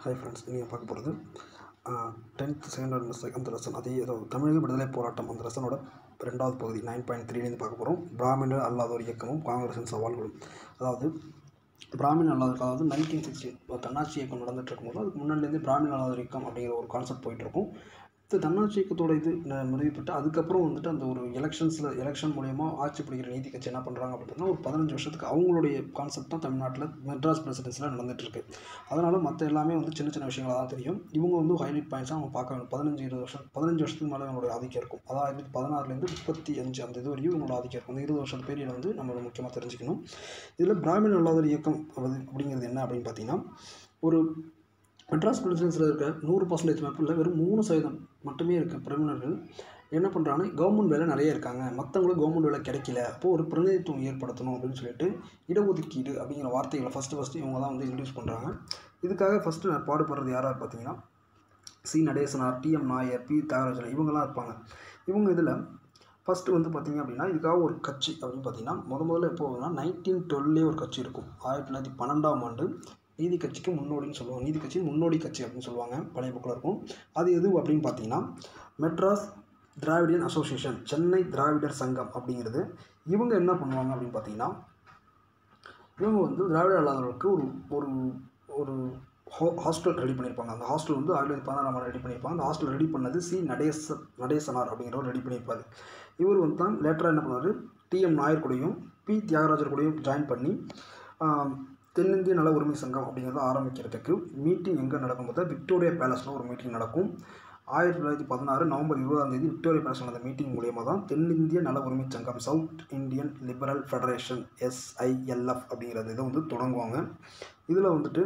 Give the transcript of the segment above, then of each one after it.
Hi friends நீங்கள் பார்க்க போகிறது டென்த் செகண்ட் மிஸ்டேக் அந்த லெசன் அதே ஏதோ தமிழக விடுதலை போராட்டம் அந்த லெசனோட ரெண்டாவது பகுதி நைன் பாயிண்ட் த்ரீலேருந்து பார்க்க போகிறோம் பிராமணர் அல்லாதோர் இயக்கமும் காங்கிரஸின் சவால்களும் அதாவது பிராமின் அல்லாதோர் அதாவது நைன்டீன் சிக்ஸ்டி தன்னாட்சி இயக்கம் நடந்துட்டு இருக்கும்போது அதுக்கு முன்னாடிலேருந்து பிராமின் அல்லாதோர் இயக்கம் அப்படிங்கிற ஒரு கான்செப்ட் போயிட்டு இருக்கும் இது தன்னாட்சி இயக்கத்தோட இது ந- நிறைவுபட்டு அதுக்கப்புறம் வந்துட்டு அந்த ஒரு எலெக்ஷன்ஸில் எலெக்ஷன் மூலயமா ஆட்சி பிடிக்கிற நீதி கட்சி என்ன பண்ணுறாங்க அப்படின்னா ஒரு பதினஞ்சு வருஷத்துக்கு அவங்களுடைய கான்செப்ட் தான் தமிழ்நாட்டில் மெட்ராஸ் பிரசிடென்சியில் நடந்துட்டு இருக்கு அதனால் மற்ற எல்லாமே வந்து சின்ன சின்ன விஷயங்களாக தான் தெரியும் இவங்க வந்து ஹைலைட் பாயிண்ட்ஸாக அவங்க பார்க்க வேணும் பதினஞ்சு இருபது வருஷம் பதினஞ்சு வருஷத்துக்கு மேலே இவங்களோட ஆதிக்கம் இருக்கும் அதாவது பதினாறுலேருந்து முப்பத்தி அஞ்சு அந்த இது வரையும் இவங்களோட ஆதிக்கம் இருக்கும் இந்த இருபது வருஷத்து பீரியட் வந்து நம்ம முக்கியமாக தெரிஞ்சுக்கணும் இதில் பிராமின் அல்லாதோர் இயக்கம் அது அப்படிங்கிறது என்ன அப்படின்னு பார்த்தீங்கன்னா ஒரு மெட்ராஸ் பிரசிடென்சியில் இருக்க நூறு பர்சன்டேஜ் மேப்பில் வெறும் மூணு சதவீதம் மட்டுமே இருக்க பிரமினர்கள் என்ன பண்ணுறாங்கன்னா கவர்மெண்ட் வேலை நிறைய இருக்காங்க மற்றவங்களுக்கு கவர்மெண்ட் வேலை கிடைக்கல அப்போது ஒரு பிரதிநிதித்துவம் ஏற்படுத்தணும் அப்படின்னு சொல்லிட்டு இடஒதுக்கீடு அப்படிங்கிற வார்த்தைகளை ஃபஸ்ட்டு ஃபஸ்ட்டு இவங்க தான் வந்து இன்ட்ரடியூஸ் பண்ணுறாங்க இதுக்காக ஃபஸ்ட்டு பாடுபடுறது யாரார் பார்த்தீங்கன்னா C Natesanar TM Nair P Thiyagarajan இவங்கெல்லாம் இருப்பாங்க இவங்க இதில் ஃபஸ்ட்டு வந்து பார்த்தீங்க அப்படின்னா இதுக்காக ஒரு கட்சி அப்படின்னு பார்த்தீங்கன்னா முத முதல்ல எப்போ வருதுன்னா நைன்டீன் டுவெல்லே ஒரு கட்சி இருக்கும் ஆயிரத்தி தொள்ளாயிரத்தி பன்னெண்டாம் ஆண்டு நீதி கட்சிக்கு முன்னோடின்னு சொல்லுவாங்க நீதி கட்சியின் முன்னோடி கட்சி அப்படின்னு சொல்லுவாங்க பழைய புக்கில் இருக்கும் அது எது அப்படின்னு பார்த்தீங்கன்னா மெட்ராஸ் திராவிடியன் அசோசியேஷன் சென்னை திராவிடர் சங்கம் அப்படிங்கிறது இவங்க என்ன பண்ணுவாங்க அப்படின்னு பார்த்தீங்கன்னா இவங்க வந்து திராவிட அல்லாதவர்களுக்கு ஒரு ஒரு ஒரு ஹோ ஹாஸ்டல் ரெடி பண்ணியிருப்பாங்க அந்த ஹாஸ்டல் வந்து ஆயிரத்தி தொள்ளாயிரத்தி பதினாறாம் ஆண்டு ரெடி பண்ணியிருப்பாங்க அந்த ஹாஸ்டல் ரெடி பண்ணது சி நடேச நடேசனார் அப்படிங்கிறவர் ரெடி பண்ணியிருப்பார் இவர் வந்து தான் லேட்டராக என்ன பண்ணார் டிஎம் நாயர் கூடயும் பி தியாகராஜர் கூடயும் ஜாயின் பண்ணி ஆம், தென்னிந்திய நல உரிமை சங்கம் அப்படிங்கிறத ஆரம்பிக்கிறதுக்கு மீட்டிங் எங்கே நடக்கும் பார்த்தா விக்டோரியா பேலஸில் ஒரு மீட்டிங் நடக்கும் ஆயிரத்தி தொள்ளாயிரத்தி பதினாறு நவம்பர் இருபதாம் தேதி விக்டோரியா பேலஸ் நடந்த மீட்டிங் மூலியமாக தான் தென்னிந்திய நல உரிமை சங்கம் south Indian liberal federation SILF அப்படிங்கிறது இதை வந்து தொடங்குவாங்க இதில் வந்துட்டு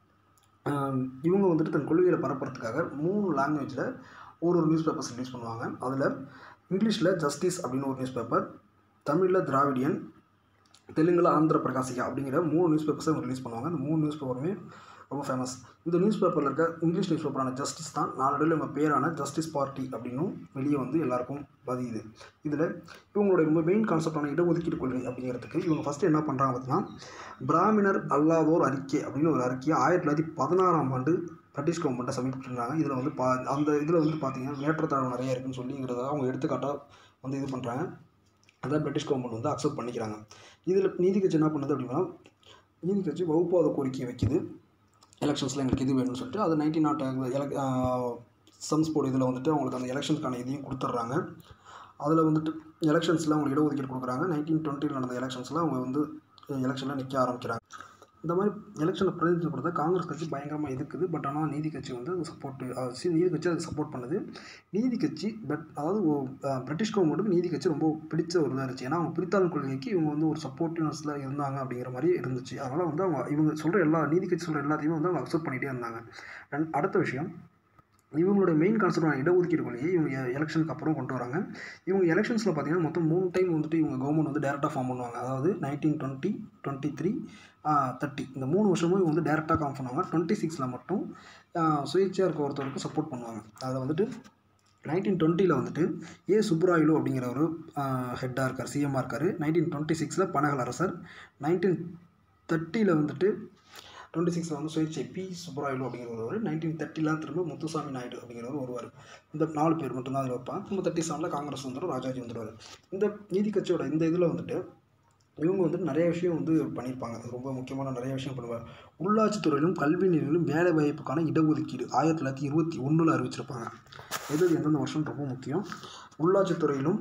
ஆம், இவங்க வந்துட்டு தன் கொள்கைகளை பரப்புறதுக்காக மூணு லாங்குவேஜில் ஒரு ஒரு நியூஸ் பேப்பர்ஸ் ரிலீஸ் பண்ணுவாங்க அதில் இங்கிலீஷில் ஜஸ்டிஸ் அப்படின்னு ஒரு நியூஸ் பேப்பர் தமிழில் திராவிடியன் தெலுங்குல ஆந்திர பிரகாசிகா அப்படிங்கிற மூணு நியூஸ் பேப்பர்ஸை அவங்க ரிலீஸ் பண்ணுவாங்க அந்த மூணு நியூஸ் பேப்பருமே ரொம்ப ஃபேமஸ் இந்த நியூஸ் பேப்பரில் இருக்க இங்கிலீஷ் நியூஸ் பேப்பரான ஜஸ்டிஸ் தான் நாளடைவில் இவங்க பேரான ஜஸ்டிஸ் பார்ட்டி அப்படின்னும் வெளியே வந்து எல்லாருக்கும் பதியுது இதில் இவங்களுடைய மெயின் கான்செப்டான இடஒதுக்கீடு கொள்கை அப்படிங்கிறதுக்கு இவங்க ஃபஸ்ட்டு என்ன பண்ணுறாங்க பார்த்தீங்கன்னா பிராமணர் அல்லாதோர் அறிக்கை அப்படின்னு ஒரு அறிக்கையை ஆயிரத்தி தொள்ளாயிரத்தி பதினாறாம் ஆண்டு பிரிட்டிஷ் கவர்மெண்ட்டை சமர்ப்பிச்சிருந்தாங்க இதில் வந்து பா அந்த இதில் வந்து பார்த்தீங்கன்னா ஏற்றத்தாழ்வு நிறைய இருக்குன்னு சொல்லிங்கிறத அவங்க எடுத்துக்காட்டாக வந்து இது பண்ணுறாங்க அதான் பிரிட்டிஷ் கவர்மெண்ட் வந்து அக்செப்ட் பண்ணிக்கிறாங்க இதில் நீதி கட்சி என்ன பண்ணுது அப்படின்னா நீதி கட்சி வகுப்பாத கோரிக்கையை வைக்குது எலெக்ஷன்ஸில் எங்களுக்கு இது வேணும்னு சொல்லிட்டு அது nineteen nought elections board இதில் வந்துட்டு அவங்களுக்கு அந்த எலெக்ஷனுக்கான இதையும் கொடுத்துட்றாங்க அதில் வந்துட்டு எலெக்ஷன்ஸில் அவங்களுக்கு இடஒதுக்கீடு கொடுக்குறாங்க நைன்டீன் டுவெண்ட்டியில் நடந்த எலெக்ஷன்ஸில் அவங்க வந்து எலெக்ஷனில் நிற்க ஆரம்பிக்கிறாங்க இந்த மாதிரி எலெக்ஷனில் பிரதிநிதித்துவம் கொடுத்தா காங்கிரஸ் கட்சி பயங்கரமாக எதிர்க்குது பட் ஆனால் நீதி கட்சி வந்து அது சப்போர்ட்டு நீதி கட்சி அதுக்கு சப்போர்ட் பண்ணுது நீதி கட்சி பட் அதாவது ஒ- அஹ் பிரிட்டிஷ் கவர்மெண்ட்டுக்கு நீதி கட்சி ரொம்ப பிடிச்ச ஒரு இதாக இருந்துச்சு ஏன்னா அவங்க பிரித்தாளும் கொள்கைக்கு இவங்க வந்து ஒரு சப்போர்ட்டிவ்னஸில் இருந்தாங்க அப்படிங்கிற மாதிரி இருந்துச்சு அதனால் வந்து அவங்க இவங்க சொல்கிற எல்லா நீதி கட்சி சொல்கிற எல்லாத்தையுமே வந்து அவங்க அக்செப்ட் பண்ணிகிட்டே இருந்தாங்க And அடுத்த விஷயம் இவங்களுடைய மெயின் கான்செப்டான இடஒதுக்கீடு கொள்கையை இவங்க எலெக்ஷனுக்கு அப்புறம் கொண்டு வராங்க இவங்க எலெக்ஷன்ஸில் பார்த்தீங்கன்னா மொத்தம் மூணு டைம் வந்துட்டு இவங்க கவர்மெண்ட் வந்து டேரெக்டாக ஃபார்ம் பண்ணுவாங்க அதாவது nineteen twenty twenty three thirty இந்த மூணு வருஷமும் இவங்க வந்து டேரெக்டாக ஃபார்ம் பண்ணுவாங்க டுவெண்ட்டி சிக்ஸில் மட்டும் ஆஹ், சுயேட்சையாக இருக்க ஒருத்தருக்கு சப்போர்ட் பண்ணுவாங்க அதில் வந்துட்டு நைன்டீன் டுவெண்ட்டியில் வந்துட்டு ஏ சுப்புராயலு அப்படிங்கிற ஒரு ஹெட்டாக இருக்கார் சிஎம்மாக இருக்கார் நைன்டீன் டுவெண்ட்டி சிக்ஸில் பனகல் அரசர் நைன்டீன் தேர்ட்டியில் வந்துட்டு டுவெண்ட்டி சிக்ஸில் வந்து சுயேட்சை பி சுப்பராயலு அப்படிங்கிறவர் நைன்டீன் தேர்ட்டிலாம் திரும்ப முத்துசாமி நாயுடு அப்படிங்கிறவர் வருவார் இந்த நாலு பேர் மட்டும்தான் அதில் வைப்பாங்க திரும்ப தேர்ட்டி செவனில் காங்கிரஸ் வந்துடும் ராஜாஜி வந்துடுவார் இந்த நீதி கட்சியோட இந்த இதில் வந்துட்டு இவங்க வந்துட்டு நிறைய விஷயம் வந்து பண்ணியிருப்பாங்க அது ரொம்ப முக்கியமான நிறைய விஷயம் பண்ணுவாங்க உள்ளாட்சித்துறையிலும் கல்வி நிலையிலும் வேலை வாய்ப்புக்கான இடஒதுக்கீடு ஆயிரத்தி தொள்ளாயிரத்தி இருபத்தி ஒன்றில் அறிவிச்சிருப்பாங்க எது எது எந்தெந்த வருஷம் ரொம்ப முக்கியம் உள்ளாட்சித்துறையிலும்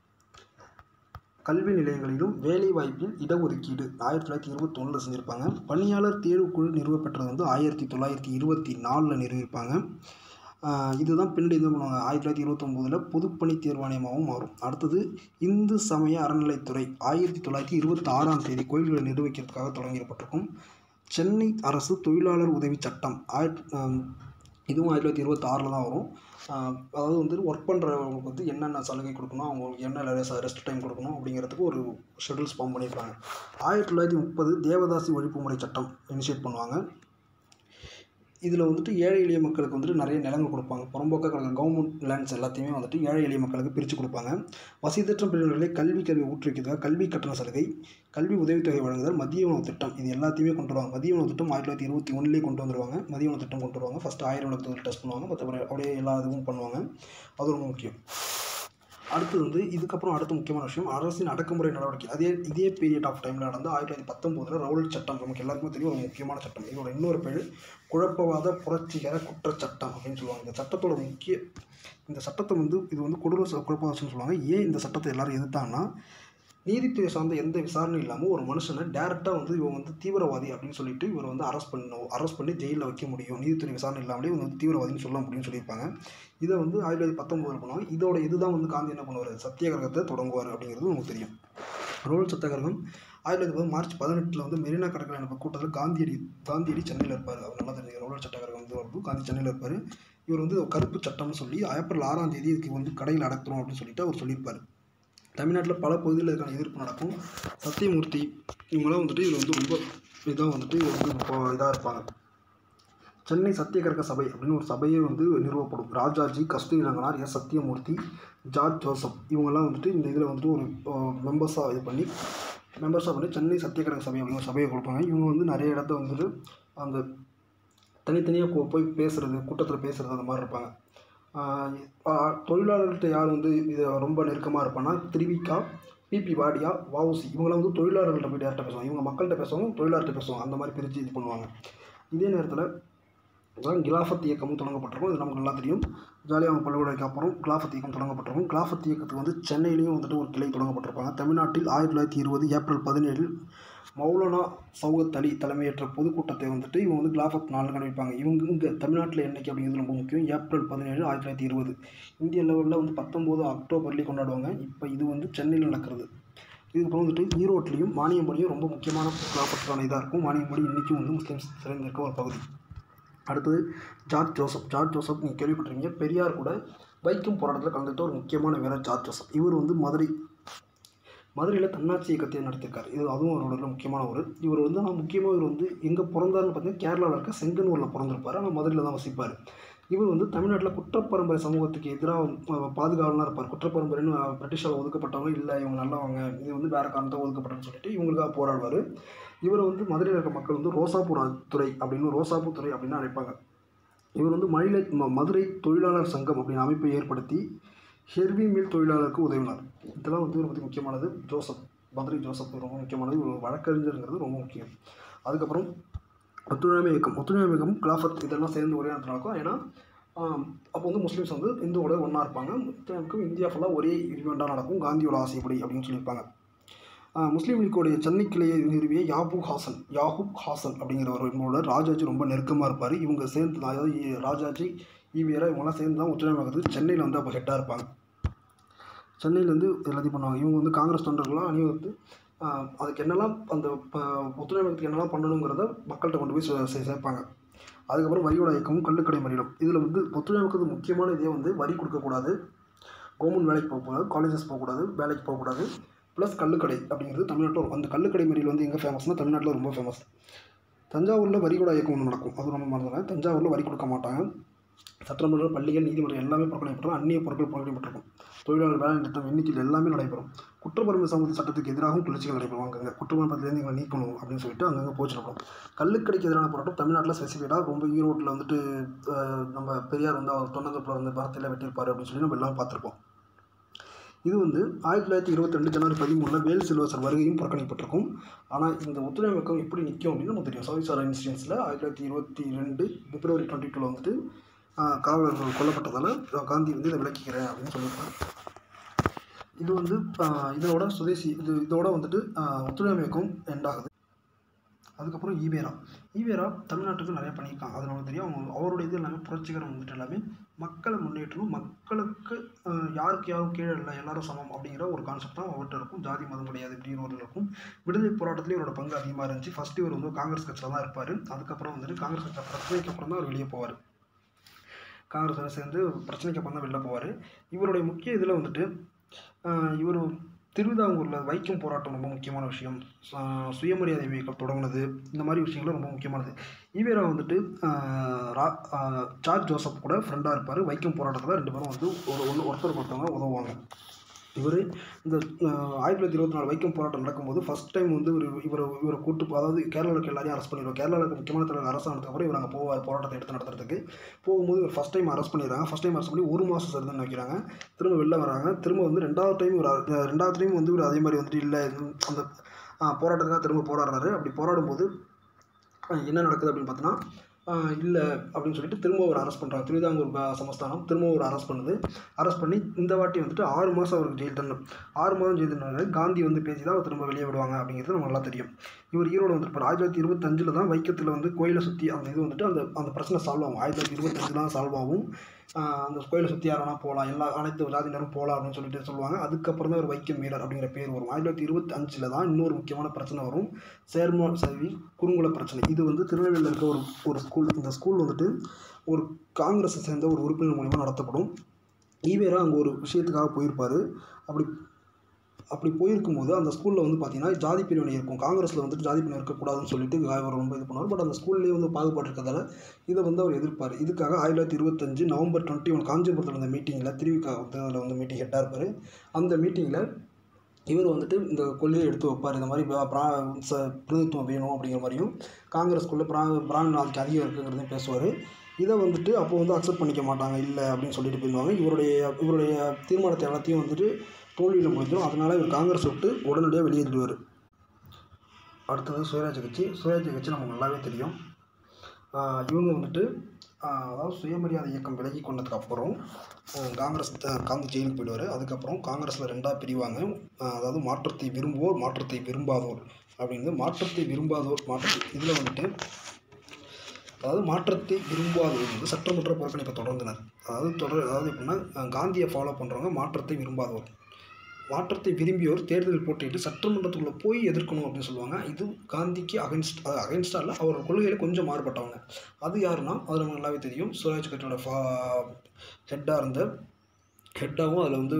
கல்வி நிலையங்களிலும் வேலை வாய்ப்பில் இடஒதுக்கீடு ஆயிரத்தி தொள்ளாயிரத்தி இருபத்தொன்னில் செஞ்சுருப்பாங்க பணியாளர் தேர்வுக்குழு நிறுவப்பெற்றது வந்து ஆயிரத்தி தொள்ளாயிரத்தி இருபத்தி நாலில் நிறுவியிருப்பாங்க ஆஹ் இதுதான் பின்னாடி என்ன பண்ணுவாங்க ஆயிரத்தி தொள்ளாயிரத்தி இருபத்தொம்போதில் பொதுப்பணி தேர்வாணையமாகவும் மாறும் அடுத்தது இந்து சமய அறநிலைத்துறை ஆயிரத்தி தொள்ளாயிரத்தி இருபத்தி ஆறாம் தேதி கோயில்களை நிர்வகிக்கிறதுக்காக தொடங்கிடப்பட்டிருக்கும் சென்னை அரசு தொழிலாளர் உதவி சட்டம் ஆயிரத்தி ஆம், இதுவும் ஆயிரத்தி தொள்ளாயிரத்தி இருபத்தி ஆறில் தான் வரும் ஆஹ் அதாவது வந்து ஒர்க் பண்ணுறவங்களுக்கு வந்து என்னென்ன சலுகை கொடுக்கணும் அவங்களுக்கு என்ன ரெஸ்ட் டைம் கொடுக்கணும் அப்படிங்கிறதுக்கு ஒரு ஷெடியூல்ஸ் ஃபார்ம் பண்ணியிருப்பாங்க ஆயிரத்தி தொள்ளாயிரத்தி முப்பது தேவதாசி ஒழிப்பு முறை சட்டம் இனிஷியேட் பண்ணுவாங்க இதில் வந்துட்டு ஏழை எளிய மக்களுக்கு வந்துட்டு நிறைய நிலங்கள் கொடுப்பாங்க புறம்போக்காக கிடக்கிற கவர்மெண்ட் லேண்ட்ஸ் எல்லாத்தையுமே வந்துட்டு ஏழை எளிய மக்களுக்கு பிரித்து கொடுப்பாங்க வசதியற்ற பிரிவினர்களை கல்வி கல்வி ஊற்றுவிக்கிறதுக்காக கல்வி கட்டண சலுகை கல்வி உதவித்தொகை வழங்குதல் மதிய உணவு திட்டம் இது எல்லாத்தையுமே கொண்டு வருவாங்க மதிய உணவு திட்டம் ஆயிரத்தி தொள்ளாயிரத்தி இருபத்தி ஒன்றுலேயே கொண்டு வந்துருவாங்க மதிய உணவு திட்டம் கொண்டு வருவாங்க ஃபஸ்ட்டு ஆயிரம் உணவு டெஸ்ட் பண்ணுவாங்க மற்றபடி அப்படியே எல்லா இதுவும் பண்ணுவாங்க அது ரொம்ப முக்கியம் அடுத்து வந்து இதுக்கப்புறம் அடுத்த முக்கியமான விஷயம் அரசின் அடக்குமுறை நடவடிக்கை அதே இதே பீரியட் ஆஃப் டைமில் நடந்த ஆயிரத்தி தொள்ளாயிரத்தி பத்தொம்போதில் ரவுலட் சட்டம் நமக்கு எல்லாருக்குமே தெரியும் ஒரு முக்கியமான சட்டம் இதோட இன்னொரு பேர் குழப்பவாத புரட்சிகர குற்றச்சட்டம் அப்படின்னு சொல்லுவாங்க இந்த சட்டத்தோட முக்கிய இந்த சட்டத்தை வந்து இது வந்து கொடூர ச- குழப்பவாதம்னு சொல்லுவாங்க ஏன் இந்த சட்டத்தை எல்லாரும் எதிர்த்தாங்கன்னா நீதித்துறை சார்ந்த எந்த விசாரணையும் இல்லாமல் ஒரு மனுஷனை டேரெக்டாக வந்து இவன் வந்து தீவிரவாதி அப்படின்னு சொல்லிட்டு இவரை வந்து அரெஸ்ட் பண்ணணும் அரெஸ்ட் பண்ணி ஜெயிலில் வைக்க முடியும் நீதித்துறை விசாரணை இல்லாமலே இவங்க வந்து தீவிரவாதின்னு சொல்ல முடியும்னு சொல்லியிருப்பாங்க இதை வந்து ஆயிரத்தி தொள்ளாயிரத்தி பத்தொம்போதில் பண்ணுவாங்க இதோட இதுதான் வந்து காந்தி என்ன பண்ணுவார் சத்தியாகிரகத்தை தொடங்குவார் அப்படிங்கிறது நமக்கு தெரியும் ரோல் சத்தியாகிரகம் ஆயிரத்தி தொள்ளாயிரத்தி மார்ச் பதினெட்டில் வந்து மெரினா கடற்கரை எனக்கு கூட்டத்தில் காந்தியடி காந்தியடி சென்னையில் இருப்பார் அவர் நல்லா தெரிஞ்சு ரோல் சத்தியாகிரகம் வந்து வருது காந்தி சென்னையில் இருப்பார் இவர் வந்து கருப்பு சட்டம்னு சொல்லி ஏப்ரல் ஆறாம் தேதி இதுக்கு வந்து கடையில் அடக்குறோம் அப்படின்னு சொல்லிட்டு அவர் சொல்லியிருப்பார் தமிழ்நாட்டில் பல பகுதிகளில் இதுக்கான எதிர்ப்பு நடக்கும் சத்தியமூர்த்தி இவங்களாம் வந்துட்டு இதில் வந்து ரொம்ப இதாக வந்துட்டு இது வந்து இப்போ இதாக இருப்பாங்க சென்னை சத்தியகிரக சபை அப்படின்னு ஒரு சபையே வந்து நிறுவப்படும் Rajaji Kasturi Ranganar S Sathyamurthy George Joseph இவங்கெல்லாம் வந்துட்டு இந்த இதில் வந்துட்டு ஒரு மெம்பர்ஸாக இது பண்ணி மெம்பர்ஸாக பண்ணி சென்னை சத்தியகிரக சபை அப்படிங்கிற ஒரு சபையை கொடுப்பாங்க இவங்க வந்து நிறைய இடத்த வந்துட்டு அந்த தனித்தனியாக போய் பேசுகிறது கூட்டத்தில் பேசுகிறது அந்த மாதிரி இருப்பாங்க ஆஹ் ஆஹ் தொழிலாளர்கள்ட்ட யார் வந்து இது ரொம்ப நெருக்கமாக இருப்பான்னா திருவிக்கா பிபி வாடியா வவுசி இவங்களாம் வந்து தொழிலாளர்கள்ட்ட போய் டேரெக்டாக பேசுவாங்க இவங்க மக்கள்கிட்ட பேசுவாங்க தொழிலாளர்கிட்ட பேசுவாங்க அந்த மாதிரி பிரித்து இது பண்ணுவாங்க இதே நேரத்தில் அதான் கிலாஃபத் இயக்கமும் தொடங்கப்பட்டிருக்கும் இது நமக்கு நல்லா தெரியும் ஜாலியாக பல்கலைக்கு அப்புறம் கிலாஃபத் இயக்கம் தொடங்கப்பட்டிருக்கும் கிலாஃபத் இயக்கத்துக்கு வந்து சென்னையிலையும் வந்துட்டு ஒரு கிளை தொடங்கப்பட்டிருப்பாங்க தமிழ்நாட்டில் ஆயிரத்தி தொள்ளாயிரத்தி இருபது ஏப்ரல் பதினேழில் மௌலானா சௌகத் அலி தலைமையேற்ற பொதுக்கூட்டத்தை வந்துட்டு இவங்க வந்து கிலாஃபத் நாள் கணிப்பாங்க இவங்க இங்கே தமிழ்நாட்டில் என்னைக்கு அப்படிங்கிறது ரொம்ப முக்கியம் ஏப்ரல் பதினேழு ஆயிரத்தி தொள்ளாயிரத்தி இருபது இந்திய லெவலில் வந்து பத்தொம்போது அக்டோபர்லேயே கொண்டாடுவாங்க இப்போ இது வந்து சென்னையில் நடக்கிறது இதுக்கப்புறம் வந்துட்டு ஈரோட்லேயும் மானியம்படியும் ரொம்ப முக்கியமான கிலாஃபத்துக்கான இதாக இருக்கும் மானியம்படி இன்றைக்கும் வந்து முஸ்லீம்ஸ் சிறந்திருக்க ஒரு பகுதி அடுத்தது ஜார்ஜ் ஜோசப் ஜார்ஜ் ஜோசப் நீங்கள் கேள்விப்பட்டிருக்கீங்க பெரியார் கூட வைக்கம் போராட்டத்தில் கலந்துக்கிட்ட ஒரு முக்கியமான வீரர் ஜார்ஜ் ஜோசப் இவர் வந்து மதுரை மதுரையில் தன்னாட்சி இயக்கத்தை நடத்தியிருக்காரு இது அதுவும் அவரோட முக்கியமான ஒரு இவர் வந்து ஆனால் முக்கியமாக இவர் வந்து எங்கே பிறந்தாருன்னு பார்த்தீங்கன்னா கேரளாவில் இருக்க செங்கனூரில் பிறந்திருப்பார் ஆனால் மதுரையில் தான் வசிப்பார் இவர் வந்து தமிழ்நாட்டில் குற்றப்பரம்பரை சமூகத்துக்கு எதிராக பாதுகாவலாக இருப்பார் குற்றப்பரம்பரைன்னு அஹ், பிரிட்டிஷால் ஒதுக்கப்பட்டவங்க இல்லை இவங்க நல்லவங்க இது வந்து வேறு காரணத்தை ஒதுக்கப்பட்டன்னு சொல்லிட்டு இவங்களுக்காக போராடுவார் இவரை வந்து மதுரையில் இருக்க மக்கள் வந்து ரோசாப்பூர் துறை அப்படின்னு ரோசாப்பூர் துறை அப்படின்னு அழைப்பாங்க இவர் வந்து மயிலை ம- மதுரை தொழிலாளர் சங்கம் அப்படின்னு அமைப்பை ஏற்படுத்தி ஹெர்வி மில் தொழிலாளருக்கு உதவினார் இதெல்லாம் வந்து இவரை பற்றி முக்கியமானது ஜோசப் மதுரை ஜோசப் ரொம்ப முக்கியமானது இவர் ஒரு வழக்கறிஞருங்கிறது ரொம்ப முக்கியம் அதுக்கப்புறம் ஒத்துழையாமை இயக்கம் ஒத்துழையாமை இயக்கம் கிலாஃபத் இதெல்லாம் சேர்ந்து ஒரே நேரத்தில் நடக்கும் ஏன்னா அப்போ வந்து முஸ்லீம்ஸ் வந்து இந்துவோட ஒன்றா இருப்பாங்க ஒத்துழையாமைக்கும் இந்தியா ஃபுல்லாக ஒரே ஈவெண்ட்டாக நடக்கும் காந்தியோட ஆசைப்படி அப்படின்னு சொல்லியிருப்பாங்க ஆஹ் முஸ்லீம் லீக்கோடைய சென்னை கிளையை நிறுவிய யாபூப் ஹாசன் யாஹூப் ஹாசன் அப்படிங்கிறவர் இவங்களோட ராஜாஜி ரொம்ப நெருக்கமாக இருப்பார் இவங்க சேர்ந்து தான் அதாவது இ- ராஜாஜி ஈவியரா இவங்கெல்லாம் சேர்ந்து தான் ஒத்துழைப்பு சென்னையில் வந்து அப்போ ஹெட்டாக இருப்பாங்க சென்னையிலேருந்து எல்லாத்தையும் பண்ணுவாங்க இவங்க வந்து காங்கிரஸ் தொண்டர்கள்லாம் அணிவகுத்து ஆஹ் அதுக்கு என்னெல்லாம் அந்த ஒத்துழைப்புக்கு என்னெல்லாம் பண்ணணுங்கிறத மக்கள்கிட்ட கொண்டு போய் சே- சே- சேர்ப்பாங்க அதுக்கப்புறம் வரியோட இயக்கமும் கள்ளுக்கடை மறியலும் இதில் வந்து ஒத்துழைப்புக்கு முக்கியமான இதே வந்து வரி கொடுக்கக்கூடாது கவர்மெண்ட் வேலைக்கு போகக்கூடாது காலேஜஸ் போகக்கூடாது வேலைக்கு போகக்கூடாது ப்ளஸ் கள்ளுக்கடை அப்படிங்கிறது தமிழ்நாட்டில் ஒரு- அந்த கள்ளுக்கடை மறியல் வந்து எங்கே ஃபேமஸ்னால் தமிழ்நாட்டில் ரொம்ப ஃபேமஸ் தஞ்சாவூரில் வரிகூட இயக்கம் ஒன்று நடக்கும் அது ரொம்ப மறந்துடுறேன் தஞ்சாவூரில் வரி கொடுக்க மாட்டாங்க சட்டமன்ற பள்ளிகள் நீதிமன்றம் எல்லாமே புறக்கணிக்கப்பட்டோம் அந்நிய பொருட்கள் புறக்கணிக்கப்பட்டிருக்கும் தொழிலாளர் வேலை நிறுத்தம் எண்ணிக்கையில் எல்லாமே நடைபெறும் குற்றப்பரம்பு சமூக சட்டத்துக்கு எதிராகவும் கிளர்ச்சிகள் நடைபெறும் அங்கங்கே குற்றப்பரம்புலேருந்து எங்களை நீக்கணும் அப்படின்னு சொல்லிட்டு அங்கங்கே போச்சிருக்கோம் கள்ளுக்கடைக்கு எதிரான போராட்டம் தமிழ்நாட்டில் ஸ்பெசிஃபிக்காக ரொம்ப ஈரோட்டில் வந்துட்டு அஹ், நம்ம பெரியார் வந்து அவர் தொண்ணூத்தொப்பில் வந்து பரத்தில் வெட்டியிருப்பார் அப்படின்னு சொல்லி நம்ம எல்லாம் பார்த்துருப்போம் இது வந்து ஆயிரத்தி தொள்ளாயிரத்தி இருபத்தி ரெண்டு ஜனவரி பதிமூணில் வேல் சில்வசர் வருகையும் புறக்கணிப்பட்டிருக்கும் ஆனால் இந்த ஒத்துழைப்பு இயக்கம் எப்படி நிற்கும் அப்படின்னு நமக்கு தெரியும் சவுதிசாரா இன்சிடென்ட்ஸில் ஆயிரத்தி தொள்ளாயிரத்தி இருபத்தி ரெண்டு பிப்ரவரி டுவெண்ட்டி டூவில் வந்துட்டு ஆஹ், காவலர்கள் கொல்லப்பட்டதால் காந்தி வந்து இதை விளக்கிக்கிறேன் அப்படின்னு சொல்லியிருக்காங்க இது வந்து ஆஹ், இதோட சுதேசி இது இதோட வந்துட்டு ஆஹ், ஒத்துழைப்பு இயக்கம் எண்ட் ஆகுது அதுக்கப்புறம் ஈவேரா ஈவேரா தமிழ்நாட்டுக்கு நிறைய பண்ணியிருக்காங்க அது நமக்கு தெரியும் அவங்க அவருடைய இது எல்லாமே புரட்சிகரம் வந்துட்டு எல்லாமே மக்களை முன்னேற்றணும் மக்களுக்கு ஆஹ், யாருக்கு யாரும் கீழே இல்லை எல்லாரும் சமம் அப்படிங்கிற ஒரு கான்செப்ட் தான் அவர்கிட்ட இருக்கும் ஜாதி மதம் கிடையாது இப்படின்னு ஒரு இருக்கும் விடுதலை போராட்டத்துலேயும் இவரோட பங்கு அதிகமாக இருந்துச்சு ஃபர்ஸ்ட் இவர் வந்து காங்கிரஸ் கட்சியில் தான் இருப்பார் அதுக்கப்புறம் வந்துட்டு காங்கிரஸ் கட்சியில் பிரச்சனைக்கு அப்புறம் தான் அவர் வெளியே போவார் காங்கிரஸோட சேர்ந்து பிரச்சனைக்கு அப்புறம் தான் வெளில போவார் இவருடைய முக்கிய இதில் வந்துட்டு ஆஹ், இவர் திருவிதாங்கூரில் வைக்கம் போராட்டம் ரொம்ப முக்கியமான விஷயம் சு- சுயமரியாதை இயக்கம் தொடங்கினது இந்த மாதிரி விஷயங்கள் ரொம்ப முக்கியமானது ஈவேரா வந்துட்டு ஆஹ், ரா- ஆஹ், ஜார்ஜ் ஜோசப் கூட ஃப்ரெண்டாக இருப்பார் வைக்கம் போராட்டத்தில் ரெண்டு பேரும் வந்து ஒரு ஒன்று ஒருத்தருக்கு ஒருத்தவங்க உதவுவாங்க இவர் இந்த ஆஹ், ஆயிரத்தி தொள்ளாயிரத்தி இருபத்தி நாலு வைக்கம் போராட்டம் நடக்கும்போது ஃபஸ்ட் டைம் வந்து இவர் இவர் இவரை கூட்டு அதாவது கேரளாவில் இருக்க எல்லாரையும் அரெஸ்ட் பண்ணிடுவார் கேரளாவில் இருக்க முக்கியமான தலைவர் அரசு ஆனதுக்கப்புறம் இவர் அங்கே போவார் போராட்டத்தை எடுத்து நடத்துறதுக்கு போகும்போது இவர் ஃபஸ்ட் டைம் அரெஸ்ட் பண்ணிடுறாங்க ஃபஸ்ட் டைம் அரெஸ்ட் பண்ணி ஒரு மாதம் சிறுதன் வைக்கிறாங்க திரும்ப வெளில வராங்க திரும்ப வந்து ரெண்டாவது டைம் ஒரு அஹ், ரெண்டாவது டைம் வந்து இவர் அதே மாதிரி வந்துட்டு இல்லை அந்த ஆஹ், போராட்டத்துக்காக திரும்ப போராடுறாரு அப்படி போராடும்போது ஆஹ், என்ன நடக்குது அப்படின்னு பார்த்தோன்னா இல்லை அப்படின்னு சொல்லிட்டு திரும்ப ஒரு அரெஸ்ட் பண்ணுறாங்க திருவிதாங்கூர் ப- சமஸ்தானம் திரும்ப ஒரு அரெஸ்ட் பண்ணுது அரெஸ்ட் பண்ணி இந்த வாட்டி வந்துட்டு ஆறு மாதம் அவருக்கு ஜெயில் தண்டனை ஆறு மாதம் ஜெயில் தண்டனை காந்தி வந்து பேசி தான் அவர் திரும்ப வெளியே விடுவாங்க அப்படிங்கிறது நமக்கு நல்லா தெரியும் இவர் ஈரோடு வந்துருப்பார் ஆயிரத்தி தொள்ளாயிரத்தி இருபத்தஞ்சில் தான் வைக்கத்தில் வந்து கோயிலை சுற்றி அந்த இது வந்துட்டு அந்த அந்த பிரச்சனை சால்வ் ஆகும் ஆயிரத்தி தொள்ளாயிரத்தி இருபத்தஞ்சு தான் சால்வ் ஆகும் ஆஹ் அந்த கோயிலை சுற்றி யார் வேணால் போகலாம் எல்லா அனைத்து ஜாதியினரும் போகலாம் அப்படின்னு சொல்லிட்டு சொல்லுவாங்க அதுக்கப்புறம் தான் ஒரு வைக்கம் வீரர் அப்படிங்கிற பேர் வரும் ஆயிரத்தி தொள்ளாயிரத்தி இருபத்தஞ்சில் தான் இன்னொரு முக்கியமான பிரச்சனை வரும் சேர்மான் சவி குறுங்குல பிரச்சனை இது வந்து திருநெல்வேலியில் இருக்க ஒரு ஒரு ஸ்கூல் இந்த ஸ்கூல் வந்துட்டு ஒரு காங்கிரஸை சேர்ந்த ஒரு உறுப்பினர் மூலிமா நடத்தப்படும் ஈவேரா அங்கே ஒரு விஷயத்துக்காக போயிருப்பார் அப்படி அப்படி போயிருக்கும்போது அந்த ஸ்கூலில் வந்து பார்த்தீங்கன்னா ஜாதி பிரிவினை இருக்கும் காங்கிரஸில் வந்துட்டு ஜாதி பிரிவினை இருக்கக்கூடாதுன்னு சொல்லிட்டு அவர் ரொம்ப இது பண்ணுவார் பட் அந்த ஸ்கூல்லேயே வந்து பாகுபாடு இருக்கிறதால இதை வந்து அவர் எதிர்ப்பார் இதுக்காக ஆயிரத்தி தொள்ளாயிரத்தி இருபத்தஞ்சு நவம்பர் டுவெண்ட்டி ஒன் காஞ்சிபுரத்தில் இருந்த மீட்டிங்கில் திருவிக்கா வந்து அதில் வந்து மீட்டிங் ஹெட்டாக இருப்பார் அந்த மீட்டிங்கில் இவர் வந்துட்டு இந்த கொள்கையை எடுத்து வைப்பார் இந்த மாதிரி பிரா- பிரா ச- பிரதிநிதித்துவம் வேணும் அப்படிங்கிற மாதிரியும் காங்கிரஸ்குள்ளே பிரா பிராமண ஆதிக்கம் அதிகம் இருக்குங்கிறதையும் பேசுவார் இதை வந்துட்டு அப்போ வந்து அக்செப்ட் பண்ணிக்க மாட்டாங்க இல்லை அப்படின்னு சொல்லிட்டு போயிடுவாங்க இவருடைய இவருடைய தீர்மானத்தை எல்லாத்தையும் வந்துட்டு தோல்வியில் முடிஞ்சிடும் அதனால் இவர் காங்கிரஸ் விட்டு உடனடியாக வெளியேறிடுவார் அடுத்தது சுயராஜ் கட்சி சுயராஜ் கட்சி நமக்கு நல்லாவே தெரியும் ஆஹ் இவங்க வந்துட்டு ஆஹ் அதாவது சுயமரியாதை இயக்கம் விலகி கொண்டதுக்கு அப்புறம் ஆஹ் காங்கிரஸ் த- காந்தி ஜெயிலுக்கு போயிடுவார் அதுக்கப்புறம் காங்கிரஸில் ரெண்டாக பிரிவாங்க ஆஹ் அதாவது மாற்றத்தை விரும்புவோர் மாற்றத்தை விரும்பாதோர் அப்படின்னு மாற்றத்தை விரும்பாதோர் மாற்றத்தை இதில் வந்துட்டு அதாவது மாற்றத்தை விரும்பாதவர் வந்து சட்டமன்ற புறக்கணிப்பை தொடர்ந்தனர் அதாவது தொடர் அதாவது எப்படின்னா அஹ் காந்தியை ஃபாலோ பண்ணுறவங்க மாற்றத்தை விரும்பாதவர் மாற்றத்தை விரும்பியோர் தேர்தலில் போட்டியிட்டு சட்டமன்றத்துக்குள்ளே போய் எதிர்க்கணும் அப்படின்னு சொல்லுவாங்க இது காந்திக்கு அகைன்ஸ்ட் அகைன்ஸ்டாக இல்லை அவர் கொள்கையில் கொஞ்சம் மாறுபட்டவங்க அது யாருன்னா அது நமக்கு நல்லாவே தெரியும் சுவராஜ் கட்சியோட ஃபா ஹெட்டாக இருந்த ஹெட்டாகவும் அதில் வந்து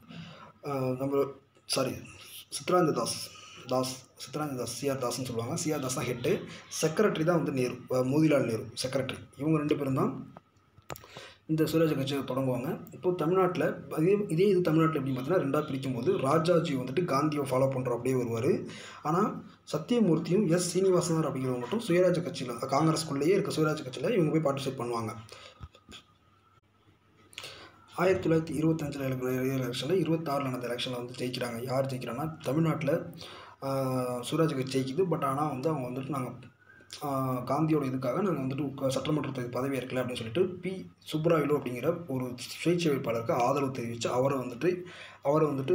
ஆஹ், நம்ம சாரி சித்ராந்த தாஸ் தாஸ் சித்ராந்த தாஸ் சிஆர் தாஸ்னு சொல்லுவாங்க சிஆர் தாஸ் தான் ஹெட்டு செக்ரட்டரி தான் வந்து நேரு அஹ், மோதிலால் நேரு செக்ரட்டரி இவங்க ரெண்டு பேரும் தான் இந்த சுயராஜ் கட்சியை தொடங்குவாங்க இப்போ தமிழ்நாட்டில் அதே இதே இது தமிழ்நாட்டில் எப்படி பார்த்தீங்கன்னா ரெண்டாக பிரிக்கும்போது ராஜாஜி வந்துட்டு காந்தியை ஃபாலோ பண்ணுற அப்படியே வருவார் ஆனால் சத்தியமூர்த்தியும் எஸ் சீனிவாசனார் அப்படிங்கிறவங்க மட்டும் சுயராஜ் கட்சியில் காங்கிரஸ்குள்ளேயே இருக்க சுயராஜ் கட்சியில் இவங்க போய் பார்ட்டிசிபேட் பண்ணுவாங்க ஆயிரத்தி தொள்ளாயிரத்தி இருபத்தஞ்சில் எலெக்ஷனில் இருபத்தாறில் நடந்த எலெக்ஷனில் வந்து ஜெயிக்கிறாங்க யார் ஜெயிக்கிறாங்கன்னா தமிழ்நாட்டில் சுயராஜ் கட்சி ஜெயிக்குது பட் ஆனால் வந்து அவங்க வந்துட்டு நாங்கள் காந்தியோட இதுக்காக நாங்கள் வந்துட்டு உக்க- சட்டமன்றத்துக்கு பதவி ஏற்கல அப்படின்னு சொல்லிட்டு பி சுப்ராயலு அப்படிங்கிற ஒரு சுயேட்சை வேட்பாளருக்கு ஆதரவு தெரிவித்து அவரை வந்துட்டு அவரை வந்துட்டு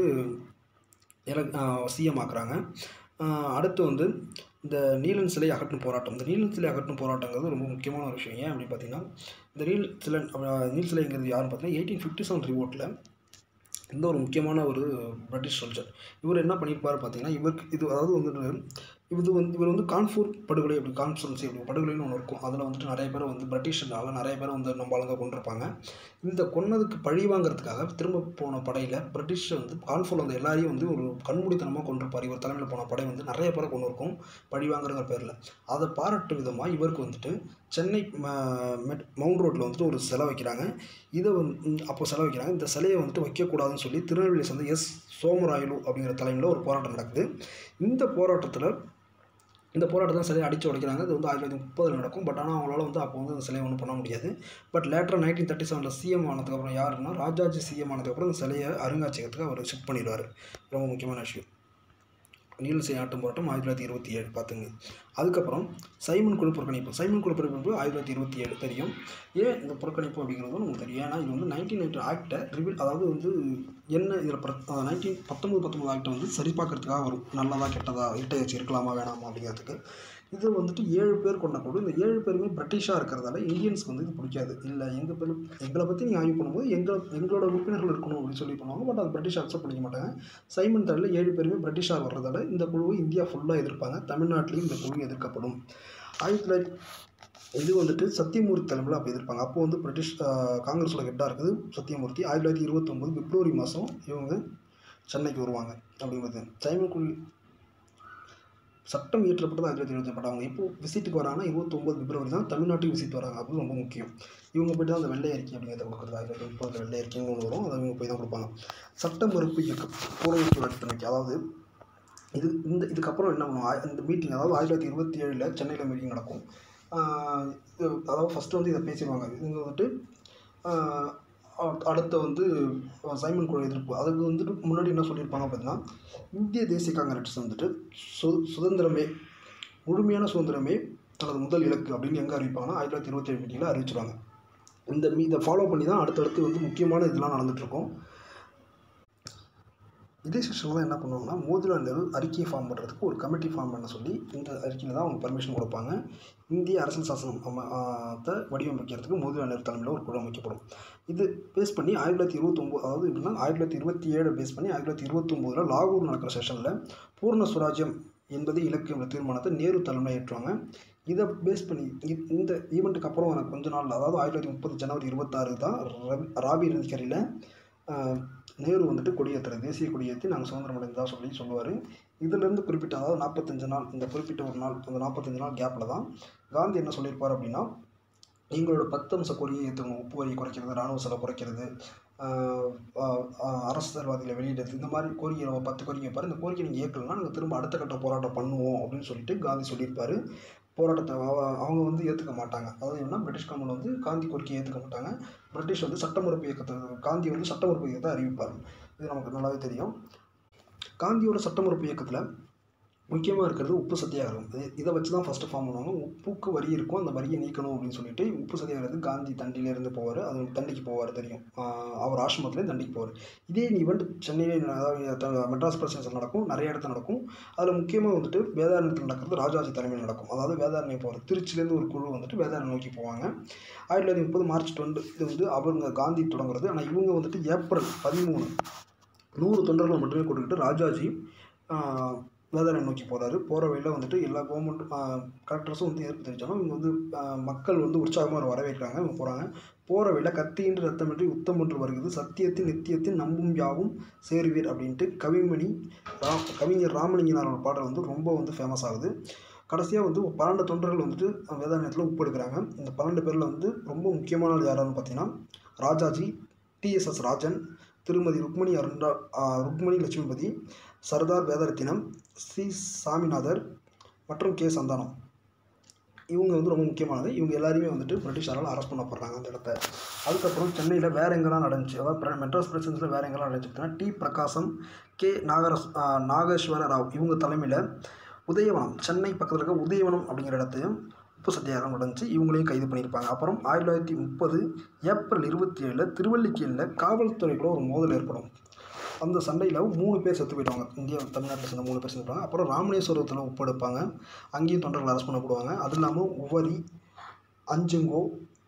எல சிஎம் ஆக்குறாங்க ஆஹ் அடுத்து வந்து இந்த நீலன் சிலை அகற்றும் போராட்டம் இந்த நீலன் சிலை அகற்றும் போராட்டங்கிறது ரொம்ப முக்கியமான ஒரு விஷயம் ஏன் அப்படின்னு பார்த்தீங்கன்னா இந்த நீல் சிலை அஹ் நீல் சிலைங்கிறது யாருன்னு பார்த்தீங்கன்னா எயிட்டீன் ஃபிஃப்டி செவன் ரிவோட்டில் இந்த ஒரு முக்கியமான ஒரு பிரிட்டிஷ் சோல்ஜர் இவர் என்ன பண்ணியிருப்பார் பார்த்தீங்கன்னா இவருக்கு இது அதாவது வந்துட்டு இது வந்து இவர் வந்து கான்பூர் படுகொலை அப்படி கான்ஸ்டன்சி அப்படி படுகொலைன்னு ஒன்று இருக்கும் அதில் வந்துட்டு நிறைய பேர் வந்து பிரிட்டிஷ்னால நிறைய பேர் வந்து நம்ம ஆளுங்க கொண்டிருப்பாங்க இந்த கொன்னதுக்கு பழி வாங்குறதுக்காக திரும்ப போன படையில் பிரிட்டிஷ் வந்து கான்ஃபூர் வந்து எல்லாரையும் வந்து ஒரு கண்மூடித்தனமாக கொண்டிருப்பார் இவர் தலைமையில் போன படை வந்து நிறைய பேரை கொண்டு இருக்கும் பழி வாங்குறங்கிற பேரில் அதை பாராட்டு விதமாக இவருக்கு வந்துட்டு சென்னை ம- மெட் மவுண்ட் ரோட்டில் வந்துட்டு ஒரு சிலை வைக்கிறாங்க இதை வந்து அப்போ சிலை வைக்கிறாங்க இந்த சிலையை வந்துட்டு வைக்கக்கூடாதுன்னு சொல்லி திருநெல்வேலி சேர்ந்த எஸ் சோமராயலு அப்படிங்கிற தலைமையில் ஒரு போராட்டம் நடக்குது இந்த போராட்டத்தில் இந்த போராட்டத்தில் சிலையை அடித்து உடைக்கிறாங்க இது வந்து ஆயிரத்தி தொள்ளாயிரத்தி முப்பதில் நடக்கும் பட் ஆனால் அவங்களால வந்து அப்போ வந்து அந்த சிலையை ஒன்றும் பண்ண முடியாது பட் லேட்டராக நைன்டீன் தேர்ட்டி செவனில் சிஎம் ஆனதுக்கப்புறம் யாருன்னா ராஜாஜி சிஎம் ஆனதுக்கப்புறம் இந்த சிலையை அருங்காட்சியகத்துக்கு அவர் ஷிஃப்ட் பண்ணிடுவார் ரொம்ப முக்கியமான விஷயம் நீலசை ஆட்டம் போராட்டம் ஆயிரத்தி தொள்ளாயிரத்தி இருபத்தி ஏழு பார்த்துங்க அதுக்கப்புறம் சைமன் குழு புறக்கணிப்பு சைமன் குழு புறக்கணிப்பு ஆயிரத்தி தொள்ளாயிரத்தி இருபத்தி ஏழு தெரியும் ஏன் இந்த புறக்கணிப்பு அப்படிங்கிறது நமக்கு தெரியும் ஏன்னா இது வந்து நைன்டீன் நைன்டி ஆக்டை ரிவீல் அதாவது வந்து என்ன இதில் நைன்டீன் பத்தொம்பது பத்தொம்பது ஆக்டை வந்து சரி பார்க்கறதுக்காக வரும் நல்லதா கெட்டதா இரட்டை வச்சு இருக்கலாமா வேணாமா அப்படிங்கிறதுக்கு இது வந்துட்டு ஏழு பேர் கொண்ட குழு இந்த ஏழு பேருமே பிரிட்டிஷாக இருக்கிறதால இந்தியன்ஸ்க்கு வந்து இது பிடிக்காது இல்லை எங்கள் பேர் எங்களை பற்றி நீ ஆய்வு பண்ணும்போது எங்கள் எங்களோட உறுப்பினர்கள் இருக்கணும் அப்படின்னு சொல்லி பண்ணுவாங்க பட் அது பிரிட்டிஷ் அக்செப்ட் பண்ணிக்க மாட்டாங்க சைமன் தடையில் ஏழு பேருமே பிரிட்டிஷார் வர்றதால இந்த குழுவை இந்தியா ஃபுல்லாக எதிர்ப்பாங்க தமிழ்நாட்டிலையும் இந்த குழு எதிர்க்கப்படும் ஆயிரத்தி தொள்ளாயிரத்தி இது வந்துட்டு சத்தியமூர்த்தி தலைமையில் அப்போ எதிர்ப்பாங்க அப்போ வந்து பிரிட்டிஷ் ஆஹ், காங்கிரஸோட ஹெட்டாக இருக்குது சத்தியமூர்த்தி ஆயிரத்தி தொள்ளாயிரத்தி இருபத்தொம்போது பிப்ரவரி மாதம் இவங்க சென்னைக்கு வருவாங்க அப்படிங்கிறது சைமன் குழு சட்டம் இயற்றப்பட்டது ஆயிரத்தி தொள்ளாயிரத்தி எழுபத்தி அவங்க இப்போ விசிட்டுக்கு வராங்கன்னா இருபத்தொம்போது பிப்ரவரி தான் தமிழ்நாட்டுக்கு விசிட் வராங்க அது ரொம்ப முக்கியம் இவங்க போய்ட்டு தான் அந்த வெள்ளை அறிக்கை அப்படிங்கிறத கொடுக்குறது ஆயிரத்தி தொள்ளாயிரத்தி முப்பது வெள்ளை அறிக்கைன்னு ஒன்று வரும் அதை இவங்க போய் தான் கொடுப்பாங்க சட்ட மறுப்பு இயக்கம் பூர்வ தணிக்கை அதாவது இது இந்த இதுக்கப்புறம் என்ன பண்ணுவோம் ஆய- இந்த மீட்டிங் அதாவது ஆயிரத்தி தொள்ளாயிரத்தி இருபத்தி ஏழில் சென்னையில் மீட்டிங் நடக்கும் ஆஹ் இது அதாவது ஃபஸ்ட்டு வந்து இதை பேசிடுவாங்க இவங்க வந்துட்டு ஆஹ் அ- அடுத்து வந்து சைமன் குழு எதிர்ப்பு அதுக்கு வந்துட்டு முன்னாடி என்ன சொல்லியிருப்பாங்க பார்த்தீங்கன்னா இந்திய தேசிய காங்கிரஸ் வந்துட்டு சு சுதந்திரமே முழுமையான சுதந்திரமே தனது முதல் இலக்கு அப்படின்னு எங்கே அறிவிப்பாங்கன்னா ஆயிரத்தி தொள்ளாயிரத்தி இருபத்தி ஏழு மீட்டிங்கில் அறிவிச்சிருவாங்க இந்த மீ இதை ஃபாலோ பண்ணி தான் அடுத்தடுத்து வந்து முக்கியமான இதெல்லாம் நடந்துகிட்ருக்கும் இதே செஷனில் தான் என்ன பண்ணுவாங்கன்னா மோதிலால் நேரு அறிக்கையை ஃபார்ம் பண்ணுறதுக்கு ஒரு கமிட்டி ஃபார்ம் பண்ண சொல்லி இந்த அறிக்கையில் தான் அவங்க பர்மிஷன் கொடுப்பாங்க இந்திய அரசியல் சாசனம் அம- ஆ, த்தை வடிவமைக்கிறதுக்கு மோதிலால் நேரு தலைமையில் ஒரு குழு அமைக்கப்படும் இது பேஸ் பண்ணி ஆயிரத்தி தொள்ளாயிரத்தி இருபத்தொம்போது அதாவது எப்படின்னா ஆயிரத்தி தொள்ளாயிரத்தி இருபத்தி ஏழு பேஸ் பண்ணி ஆயிரத்தி தொள்ளாயிரத்தி இருபத்தொம்போதில் லாகூர் நடக்கிற செஷனில் பூர்ண சுராஜ்யம் என்பது இலக்கு என்ற தீர்மானத்தை நேரு தலைமையில் ஏற்றுவாங்க இதை பேஸ் பண்ணி இ- இந்த ஈவெண்ட்டுக்கு அப்புறம் வர கொஞ்ச நாள் அதாவது ஆயிரத்தி தொள்ளாயிரத்தி முப்பது ஜனவரி இருபத்தாறு தான் ரவி ராபி நதிக்கரையில் நேரு வந்துட்டு கொடியேற்றுற தேசிய கொடியேற்றி நாங்கள் சுதந்திரம் அடைந்ததாக சொல்லி சொல்லுவார் இதிலேருந்து குறிப்பிட்ட அதாவது நாற்பத்தஞ்சு நாள் இந்த குறிப்பிட்ட ஒரு நாள் அந்த நாற்பத்தஞ்சு நாள் கேப்பில் தான் காந்தி என்ன சொல்லியிருப்பார் அப்படின்னா எங்களோட பத்து அம்ச கோரிக்கையை ஏற்றுக்கணும் உப்பு வரியை குறைக்கிறது ராணுவ செலவு குறைக்கிறது ஆஹ் ஆஹ் ஆஹ் அரசியல்வாதிகளை வெளியிடுறது இந்த மாதிரி கோரிக்கை நம்ம பத்து கோரிக்கை வைப்பார் இந்த கோரிக்கை நீங்கள் ஏற்கலன்னா நாங்கள் திரும்ப அடுத்த கட்ட போராட்டம் பண்ணுவோம் அப்படின்னு சொல்லிட்டு காந்தி சொல்லியிருப்பார் போராட்டத்தை அவ- அவங்க வந்து ஏற்றுக்க மாட்டாங்க அதாவது என்ன பிரிட்டிஷ் கவர்மெண்ட் வந்து காந்தி கோரிக்கையை ஏற்றுக்க மாட்டாங்க பிரிட்டிஷ் வந்து சட்ட மறுப்பு இயக்கத்தை காந்தி வந்து சட்ட மறுப்பு இயக்கத்தை அறிவிப்பார் இது நமக்கு நல்லாவே தெரியும் காந்தியோட சட்ட மறுப்பு இயக்கத்தில் முக்கியமாக இருக்கிறது உப்பு சத்தியாகிரகம் இது இதை வச்சு தான் ஃபஸ்ட்டு ஃபார்ம் பண்ணுவாங்க உப்புக்கு வரி இருக்கும் அந்த வரியை நீக்கணும் அப்படின்னு சொல்லிட்டு உப்பு சத்தியாகிரகத்துக்கு காந்தி தண்டியிலேருந்து போவார் அது தண்டிக்கு போவார் தெரியும் ஆஹ் அவர் ஆசிரமத்துலேயே தண்டிக்கு போவார் இதே ஈவெண்ட் சென்னையில் அதாவது த- மெட்ராஸ் பிரசிடென்சியில் நடக்கும் நிறைய இடத்துல நடக்கும் அதில் முக்கியமாக வந்துட்டு வேதாரண்யத்தில் நடக்கிறது ராஜாஜி தலைமையில் நடக்கும் அதாவது வேதாரண்யம் போகிற திருச்சிலேருந்து ஒரு குழு வந்துட்டு வேதாரண்யம் நோக்கி போவாங்க ஆயிரத்தி தொள்ளாயிரத்தி முப்பது மார்ச் டுவெண்ட்டு இது வந்து அவங்க காந்தி தொடங்குறது ஆனால் இவங்க வந்துட்டு ஏப்ரல் பதிமூணு நூறு தொண்டர்கள் மட்டுமே கூட்டிக்கிட்டு ராஜாஜி ஆஹ், வேதாரண்யம் நோக்கி போகிறாரு போகிற வழியில் வந்துட்டு எல்லா கவர்மெண்ட் கலெக்டர்ஸும் வந்து எதிர்ப்பு தெரிவித்தாலும் இவங்க வந்து ஆஹ், மக்கள் வந்து உற்சாகமாக வரவேற்கிறாங்க இவங்க போகிறாங்க போகிற வழியில் கத்தியின்றி ரத்தமின்றி உத்தம் ஒன்று வருகிறது சத்தியத்தின் நித்தியத்தின் நம்பும் யாவும் சேருவீர் அப்படின்ட்டு கவிமணி ரா கவிஞர் ராமலிங்கனாரோட பாடல் வந்து ரொம்ப வந்து ஃபேமஸ் ஆகுது கடைசியாக வந்து பன்னெண்டு தொண்டர்கள் வந்துட்டு வேதாரண்யத்தில் உப்பு எடுக்கிறாங்க இந்த பன்னெண்டு பேரில் வந்து ரொம்ப முக்கியமான ஆள் யாரான்னு பார்த்தீங்கன்னா ராஜாஜி டிஎஸ்எஸ் ராஜன் திருமதி ருக்மணி அருண்டா ஆஹ் ருக்மணி லட்சுமிபதி சர்தார் வேதரத்தினம் சி சாமிநாதர் மற்றும் கே சந்தானம் இவங்க வந்து ரொம்ப முக்கியமானது இவங்க எல்லாருமே வந்துட்டு பிரிட்டிஷாரால் அரெஸ்ட் பண்ணப்படுறாங்க அந்த இடத்த அதுக்கப்புறம் சென்னையில் வேற எங்கெல்லாம் நடந்துச்சு அதாவது பிர- மெட்ராஸ் பிரசிடென்சியில் வேற எங்கெல்லாம் நடந்துச்சுன்னா டி பிரகாசம் கே நாகரஸ் ஆஹ் நாகேஸ்வர ராவ் இவங்க தலைமையில் உதயவனம் சென்னை பக்கத்தில் இருக்க உதயவனம் அப்படிங்கிற இடத்தையும் உப்பு சத்தியாகிரகம் நடந்துச்சு இவங்களையும் கைது பண்ணியிருப்பாங்க அப்புறம் ஆயிரத்தி தொள்ளாயிரத்தி முப்பது ஏப்ரல் இருபத்தி ஏழில் திருவல்லிக்கேணியில் காவல்துறை கூட ஒரு மோதல் ஏற்படும் அந்த சண்டையில் மூணு பேர் செத்து போயிடுவாங்க இந்தியா தமிழ்நாட்டில் சேர்ந்த மூணு பேர் செத்து போயிடுவாங்க அப்புறம் ராமேஸ்வரத்தில் உப்பு எடுப்பாங்க அங்கேயும் தொண்டர்கள் அரெஸ்ட் பண்ணப்படுவாங்க அது இல்லாமல் உவரி அஞ்சுங்கோ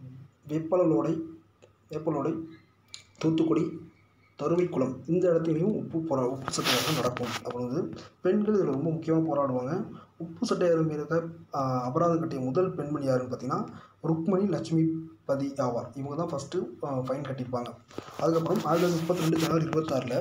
வெப்பலோடை வேப்பலோடை தூத்துக்குடி தருவைக்குளம் இந்த இடத்துலையும் உப்பு போரா உப்பு சத்தியாகிரகம் நடக்கும் அப்படிங்கிறது பெண்கள் இதில் ரொம்ப முக்கியமாக போராடுவாங்க உப்பு சத்தியாகிரகம் இருக்க ஆஹ், அபராதம் கட்டிய முதல் பெண்மணி யாருன்னு பார்த்தீங்கன்னா ருக்மணி லட்சுமிபதி ஆவார் இவங்க தான் ஃபஸ்ட்டு ஃபைன் கட்டியிருப்பாங்க அதுக்கப்புறம் ஆயிரத்தி தொள்ளாயிரத்தி முப்பத்தி ரெண்டு ஜனவரி இருபத்தாறில்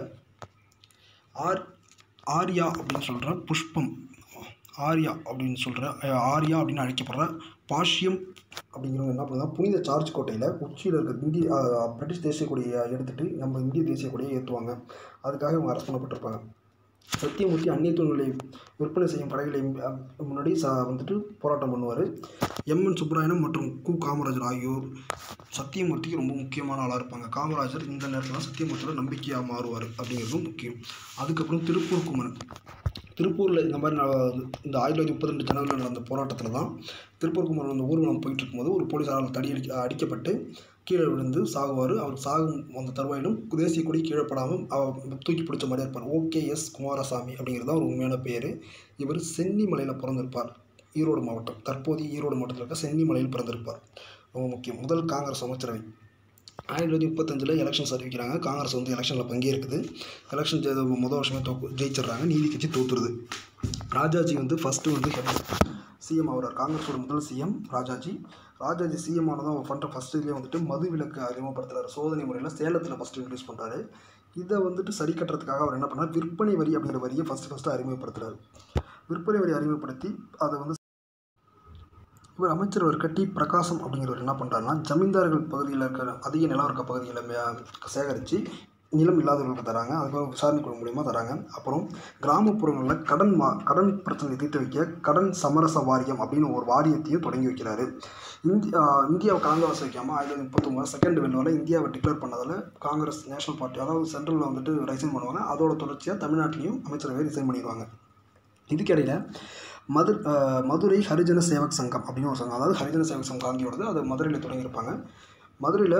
ஆர் ஆர்யா அப்படின்னு சொல்கிற புஷ்பம் ஆர்யா அப்படின்னு சொல்கிற ஆர்யா அப்படின்னு அழைக்கப்படுற பாஷ்யம் அப்படிங்கிறவங்க என்ன பண்ணுறாங்க புனித சார்ஜ் கோட்டையில் உச்சியில் இருக்க இந்திய ஆஹ், பிரிட்டிஷ் தேசிய கொடியை எடுத்துகிட்டு நம்ம இந்திய தேசிய கொடியை ஏற்றுவாங்க அதுக்காக இவங்க அரெஸ்ட் பண்ணப்பட்டிருப்பாங்க சத்தியமூர்த்தி அந்நிய தொழில்களை விற்பனை செய்யும் கடைகளை அஹ், முன்னாடி ச வந்துட்டு போராட்டம் பண்ணுவார் எம்என் சுப்பராயனம் மற்றும் கு காமராஜர் ஆகியோர் சத்தியமூர்த்திக்கு ரொம்ப முக்கியமான ஆளாக இருப்பாங்க காமராஜர் இந்த நேரத்தில் தான் சத்தியமூர்த்தியோட நம்பிக்கையாக மாறுவார் அப்படிங்கிறதும் முக்கியம் அதுக்கப்புறம் திருப்பூர் குமரன் திருப்பூரில் இந்த மாதிரி நான் இந்த ஆயிரத்தி தொள்ளாயிரத்தி முப்பத்தி ரெண்டு ஜனவரியில் நடந்த போராட்டத்தில் தான் திருப்பூர் குமரன் அந்த ஊர்வலம் போயிட்டு இருக்கும்போது ஒரு போலீஸாரால் தடி அடி அடிக்கப்பட்டு கீழே விழுந்து சாகுவார் அவர் சாகும் அந்த தருவாயிலும் தேசிய கொடி கீழே படாமல் அவர் தூக்கி பிடிச்ச மாதிரி இருப்பார் ஓகே எஸ் குமாரசாமி அப்படிங்கிறது தான் ஒரு உண்மையான பேர் இவர் சென்னிமலையில் பிறந்திருப்பார் ஈரோடு மாவட்டம் தற்போதைய ஈரோடு மாவட்டத்தில் இருக்க சென்னிமலையில் பிறந்திருப்பார் ரொம்ப முக்கியம் முதல் காங்கிரஸ் அமைச்சரவை ஆயிரத்தி தொள்ளாயிரத்தி முப்பத்தஞ்சில் எலெக்ஷன்ஸ் அறிவிக்கிறாங்க காங்கிரஸ் வந்து எலெக்ஷனில் பங்கேற்குது எலெக்ஷன் ஜெய முதல் வருஷமே தோக்கு ஜெயிச்சிடுறாங்க நீதி கட்சி தோத்துருது ராஜாஜி வந்து ஃபஸ்ட்டு வந்து சிஎம் ஆகிறார் காங்கிரஸோட முதல் சிஎம் ராஜாஜி ராஜாஜி சிஎம் ஆனதும் அவர் பண்ணுற ஃபஸ்ட் இதுலேயே வந்துட்டு மது விலக்கு அறிமுகப்படுத்துறாரு சோதனை முறையில் சேலத்தில் ஃபஸ்ட்டு இன்ட்ரடியூஸ் பண்ணுறாரு இதை வந்துட்டு சரி கட்டுறதுக்காக அவர் என்ன பண்ணார் விற்பனை வரி அப்படிங்கிற வரியை ஃபஸ்ட்டு ஃபஸ்ட்டு அறிமுகப்படுத்துறாரு விற்பனை வரி அறிமுகப்படுத்தி அதை வந்து இவர் அமைச்சர் இருக்க டி பிரகாசம் அப்படிங்கிறவர் என்ன பண்ணுறாருன்னா ஜமீன்தார்கள் பகுதியில் இருக்கிற அதிக நிலம் இருக்க பகுதிகளை மே- சேகரித்து நிலம் இல்லாதவர்களுக்கு தராங்க அதுக்கப்புறம் விசாரணை குழு மூலியமாக தராங்க அப்புறம் கிராமப்புறங்களில் கடன் மா கடன் பிரச்சனை தீர்த்து வைக்க கடன் சமரச வாரியம் அப்படின்னு ஒரு வாரியத்தையும் தொடங்கி வைக்கிறாரு இந்தியா இந்தியாவை காங்கிரஸ் வைக்காமல் ஆயிரத்தி தொள்ளாயிரத்தி முப்பத்தொம்பது செகண்ட் வெல்லுவில் இந்தியாவை டிக்ளேர் பண்ணதில் காங்கிரஸ் நேஷனல் பார்ட்டி அதாவது சென்ட்ரலில் வந்துட்டு ரிசைன் பண்ணுவாங்க அதோட தொடர்ச்சியாக தமிழ்நாட்டிலையும் அமைச்சரவை ரிசைன் பண்ணிடுவாங்க இதுக்கிடையில் மது அஹ் மதுரை ஹரிஜன சேவக் சங்கம் அப்படின்னு ஒரு சங்கம் அதாவது ஹரிஜன சேவக் சங்கம் காந்தியோடது அது மதுரையில் தொடங்கியிருப்பாங்க மதுரையில்